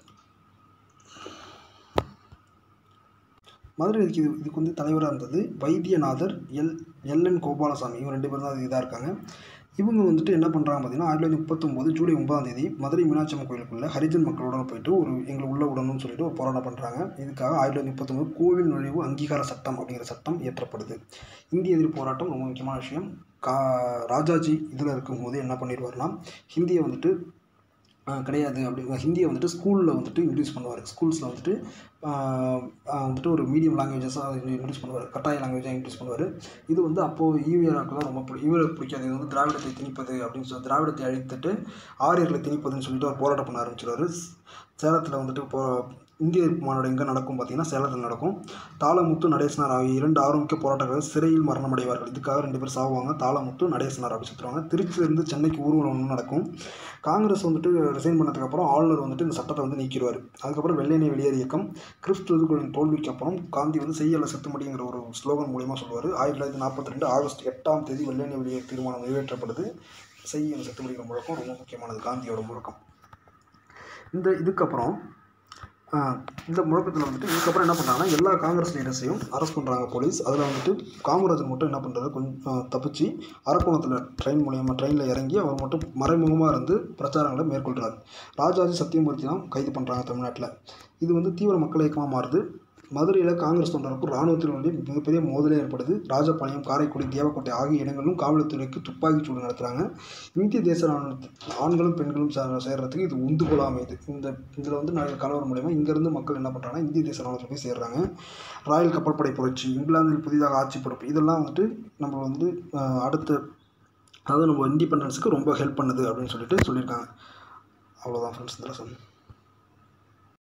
மதுரை இதுக்கு இது இதுக்கு வந்து தலைவராக இருந்தது வைத்தியநாதர் எல் எல்என் கோபாலசாமி இவங்க ரெண்டு பேரும் தான் இதாக இருக்காங்க இவங்க வந்துட்டு என்ன பண்ணுறாங்க பார்த்தீங்கன்னா ஆயிரத்தி தொள்ளாயிரத்தி முப்பத்தொம்போது ஜூலை ஒன்பதாம் தேதி மதுரை மீனாட்சி அம்மன் கோயிலுக்குள்ள ஹரிஜன் மக்களோட போயிட்டு ஒரு எங்களை உள்ள விடணும்னு சொல்லிட்டு ஒரு போராட்டம் பண்ணுறாங்க இதுக்காக ஆயிரத்தி தொள்ளாயிரத்தி முப்பத்தொம்போது கோவில் நுழைவு அங்கீகார சட்டம் அப்படிங்கிற சட்டம் இயற்றப்படுது இந்திய எதிர்ப்பு போராட்டம் ரொம்ப முக்கியமான விஷயம் கா ராஜாஜி இதில் இருக்கும்போது என்ன பண்ணிடுவார்னா ஹிந்தியை வந்துட்டு ஆஹ் கிடையாது அப்படி ஹிந்தியை வந்துட்டு ஸ்கூலில் வந்துட்டு இன்ட்ரடியூஸ் பண்ணுவார் ஸ்கூல்ஸில் வந்துட்டு ஆஹ் ஆஹ் வந்துட்டு ஒரு மீடியம் லாங்குவேஜஸாக இன்ட்ரடியூஸ் பண்ணுவார் கட்டாய லாங்குவேஜாக இன்ட்ரடியூஸ் பண்ணுவார் இது வந்து அப்போது ஈவியராக்கெல்லாம் ரொம்ப பிடி ஈவியருக்கு பிடிக்காது இது வந்து திராவிடத்தை திணிப்பது அப்படின்னு சொல்லி திராவிடத்தை அழித்துட்டு ஆரியர்களை திணிப்பதுன்னு சொல்லிட்டு ஒரு போராட்டம் பண்ண ஆரம்பிச்சிருவாரு சேலத்தில் வந்துட்டு இப்போ இந்திய எதிர்ப்பு மாநாடு எங்கே நடக்கும் பார்த்தீங்கன்னா சேலத்தில் நடக்கும் தாளமுத்து நடேசனார் ஆகிய இரண்டு ஆரோக்கிய போராட்டங்கள் சிறையில் மரணமடைவார்கள் இதுக்காக ரெண்டு பேர் சாவுவாங்க தாளமுத்து நடேசனார் அப்படி சுற்றுவாங்க திருச்சியிலேருந்து சென்னைக்கு ஊர்வலம் ஒன்று நடக்கும் காங்கிரஸ் வந்துட்டு ரிசைன் பண்ணதுக்கப்புறம் ஆளுநர் வந்துட்டு இந்த சட்டத்தை வந்து நீக்கிடுவார் அதுக்கப்புறம் வெள்ளையனை வெளியேறு இயக்கம் கிறிஸ்து தூதுக்குழுவின் தோல்விக்கு அப்புறம் காந்தி வந்து செய்யலை செத்துமடிங்கிற ஒரு ஸ்லோகன் மூலியமாக சொல்லுவார் ஆயிரத்தி தொள்ளாயிரத்தி நாற்பத்தி ரெண்டு ஆகஸ்ட் எட்டாம் தேதி வெள்ளையனை வெளியேறு தீர்மானம் நிறைவேற்றப்படுது செய்ய செத்துமடிங்கிற முழக்கம் ரொம்ப முக்கியமானது காந்தியோட முழக்கம் இந்த இதுக்கப்புறம் ஆஹ், இந்த முழக்கத்தில் வந்துட்டு இதுக்கப்புறம் என்ன பண்ணுறாங்கன்னா எல்லா காங்கிரஸ் லீடர்ஸையும் அரெஸ்ட் பண்ணுறாங்க போலீஸ் அதில் வந்துட்டு காமராஜர் மட்டும் என்ன பண்ணுறது கொஞ்சம் தப்பிச்சு அரக்கோணத்தில் ட்ரெயின் மூலியமாக ட்ரெயினில் இறங்கி அவர் மட்டும் மறைமுகமாக இருந்து பிரச்சாரங்களை மேற்கொள்கிறார் ராஜாஜி சத்தியமூர்த்தி தான் கைது பண்ணுறாங்க தமிழ்நாட்டில் இது வந்து தீவிர மக்கள் இயக்கமாக மாறுது மதுரையில் காங்கிரஸ் தொண்டருக்கும் இராணுவத்திலும் வந்து மிகப்பெரிய மோதலே ஏற்படுது ராஜபாளையம் காரைக்குடி தேவக்கோட்டை ஆகிய இடங்களிலும் காவல்துறைக்கு துப்பாக்கிச் சூடு நடத்துகிறாங்க இந்திய தேச ராணுவ ஆண்களும் பெண்களும் சே- சேர்றதுக்கு இது உந்துகோலாக அமையுது இந்த இதில் வந்து நிறைய கலவரம் மூலயமா இங்கேருந்து மக்கள் என்ன பண்ணுறாங்கன்னா இந்திய தேச ராணுவத்தில் போய் சேர்றாங்க ராயல் கப்பற்படை புரட்சி இங்கிலாந்தில் புதிதாக ஆட்சி பொறுப்பு இதெல்லாம் வந்துட்டு நம்ம வந்து ஆஹ், அடுத்த அதாவது நம்ம இண்டிபெண்டன்ஸுக்கு ரொம்ப ஹெல்ப் பண்ணுது அப்படின்னு சொல்லிட்டு சொல்லியிருக்காங்க அவ்வளோதான் ஃப்ரெண்ட்ஸ் இந்த lesson.